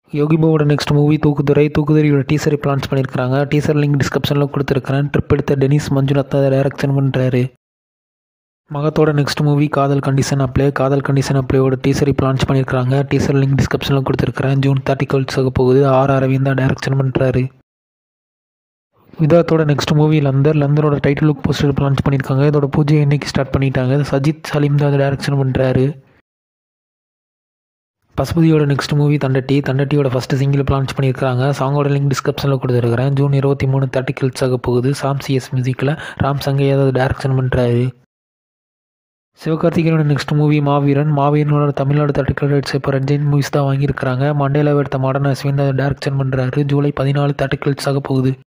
யோகி பாபுவோட next movie Thookudurai தூக்குதுறையோட டீசரை லான்ச் பண்ணியிருக்காங்க டீசர் லிங்க் டிஸ்கிரிப்ஷனில் கொடுத்துருக்கிறேன் ட்ரிப் எடுத்த டெனிஸ் மஞ்சுநாத் தான் டைரக்ஷன் பண்ணுறாரு மகத்தோட next movie Kadhal condition apply Kadhal condition அப்ளேயோட டீசரை லான்ச் பண்ணியிருக்காங்க டீசர் லிங்க் டிஸ்கிரிப்ஷனில் கொடுத்துருக்கிறேன் ஜூன் தேர்ட்டி டுவெல்ஸ் ஆக போகுது ஆர் அரவிந்த் தான் டைரக்ஷன் பண்ணுறாரு விதாத்தோட நெக்ஸ்ட் மூவி லந்தர் லந்தரோட டைட்டில் லுக் போஸ்டர் லான்ச் பண்ணியிருக்காங்க இதோட பூஜை இன்னைக்கு ஸ்டார்ட் பண்ணிட்டாங்க சஜித் சலீம் தான் டைரக்ஷன் பண்ணுறாரு பசுபதியோட நெக்ஸ்ட் மூவி தண்டட்டி தண்டட்டியோட ஃபஸ்ட் சிங்கிள் லான்ச் பண்ணியிருக்காங்க சாங்கோட லிங்க் டிஸ்கிரிப்ஷனில் கொடுத்துருக்கிறேன் ஜூன் இருபத்தி மூணு தேர்ட்டி கில்ஸ் ஆக போகுது சாம் சிஎஸ் மியூசிக்கில் ராம் சங்கையா தான் டைரக்ஷன் பண்ணுறாரு சிவகார்த்திகேயனோட நெக்ஸ்ட் மூவி மாவீரன் மாவீரனோட தமிழ்நாடு தேர்ட்டிக்கல் ரைட்ஸ் இப்போ ரஞ்சன் மூவிஸ் தான் வாங்கியிருக்காங்க மண்டேலாவை எடுத்த மாடர்ன் அஸ்வின் தான் டைரக்ஷன் பண்ணுறாரு ஜூலை பதினாலு தேர்ட்டிக்கல்ஸ் ஆக போகுது